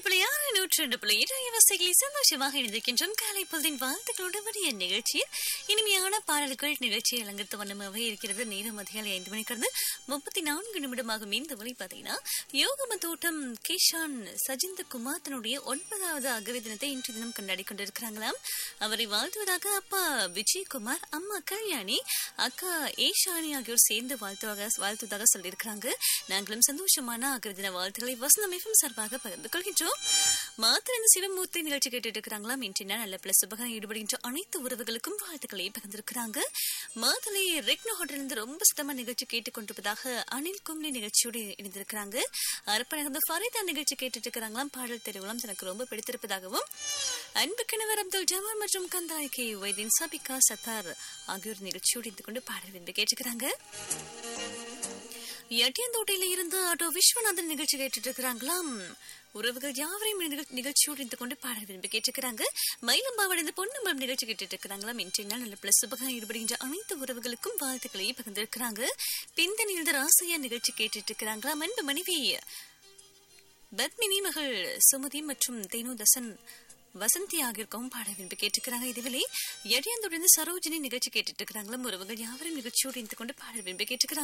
புள்ளி ஆறு நூற்றி ரெண்டு புள்ளி இரு வசைகளை சந்தோஷமாக இணைந்திருக்கின்றோம் காலை பொழுதின் வாழ்த்துக்களோடு வரிய நிகழ்ச்சியில் இனிமையான பாடல்கள் நிகழ்ச்சியை அலங்கரித்த வண்ணமாகவே இருக்கிறது நேரம் அதிகாலை ஐந்து மணிக்கிறது முப்பத்தி நான்கு நிமிடமாகும் இந்த ஒளி பார்த்தீங்கன்னா யோகம தோட்டம் கிஷான் சஜிந்த குமார் தன்னுடைய ஒன்பதாவது அகவை தினத்தை இன்று தினம் கொண்டாடி கொண்டிருக்கிறாங்களாம் அவரை வாழ்த்துவதாக அப்பா விஜயகுமார் அம்மா கல்யாணி அக்கா ஏஷானி ஆகியோர் சேர்ந்து வாழ்த்துவாக வாழ்த்துவதாக சொல்லியிருக்கிறாங்க நாங்களும் சந்தோஷமான அகவை தின வாழ்த்துக்களை வசந்தம் எஃப்எம் சார்பாக பகிர்ந்து கொள்கின்றோம் மாத்திரன் சிவமூர்த்தி நிகழ்ச்சி கேட்டுட்டு இருக்கிறாங்களாம் இன்றைய நாள் நல்ல பிளஸ் சுபகரம் ஈடுபடுகின்ற அனைத்து உறவுகளுக்கும் வாழ்த்துக்களை பகிர்ந்திருக்கிறாங்க மாதலை ரெக்னோ ஹோட்டலிருந்து ரொம்ப சுத்தமா நிகழ்ச்சி கேட்டுக்கொண்டிருப்பதாக அனில் கும்லி நிகழ்ச்சியோடு இணைந்திருக்கிறாங்க அரப்பநகர்ந்த ஃபரிதா நிகழ்ச்சி கேட்டுட்டு இருக்கிறாங்களாம் பாடல் தெருவலாம் தனக்கு ரொம்ப பிடித்திருப்பதாகவும் அன்பு கிணவர் அப்துல் ஜமால் மற்றும் கந்தாய் கே வைத்தின் சபிகா சத்தார் ஆகியோர் நிகழ்ச்சியோடு இருந்து கொண்டு பாடல் விரும்பி கேட்டுக்கிறாங்க எட்டியந்தோட்டையில இருந்து ஆட்டோ விஸ்வநாதன் நிகழ்ச்சி கேட்டுட்டு இருக்கிறாங்களாம் உறவுகள் யாவரையும் நிகழ்- நிகழ்ச்சியோடு இருந்து கொண்டு பாடல் விரும்பி கேட்டுக்கிறாங்க மயிலம்பாவடைந்து பொன்னம்பலம் நிகழ்ச்சி கேட்டுட்டு இருக்கிறாங்களாம் இன்றைய நாள் நல்ல பிளஸ் சுபகம் ஈடுபடுகின்ற அனைத்து உறவுகளுக்கும் வாழ்த்துக்களை பகிர்ந்திருக்கிறாங்க பிந்தனில் ராசையா நிகழ்ச்சி கேட்டுட்டு இருக்கிறாங்களாம் அன்பு மனைவி பத்மினி மகள் சுமதி மற்றும் தேனுதசன் வசந்தி ஆகியோருக்கும் பாட விரும்பி கேட்டுக்கிறாங்க இதுவிலே எடியந்தொடர்ந்து சரோஜினி நிகழ்ச்சி கேட்டுட்டு இருக்கிறாங்களும் உறவுகள் யாவரும் நிகழ்ச்சியோடு இருந்து கொண்டு பாட விரும்பி கேட்டுக்கிறாங்க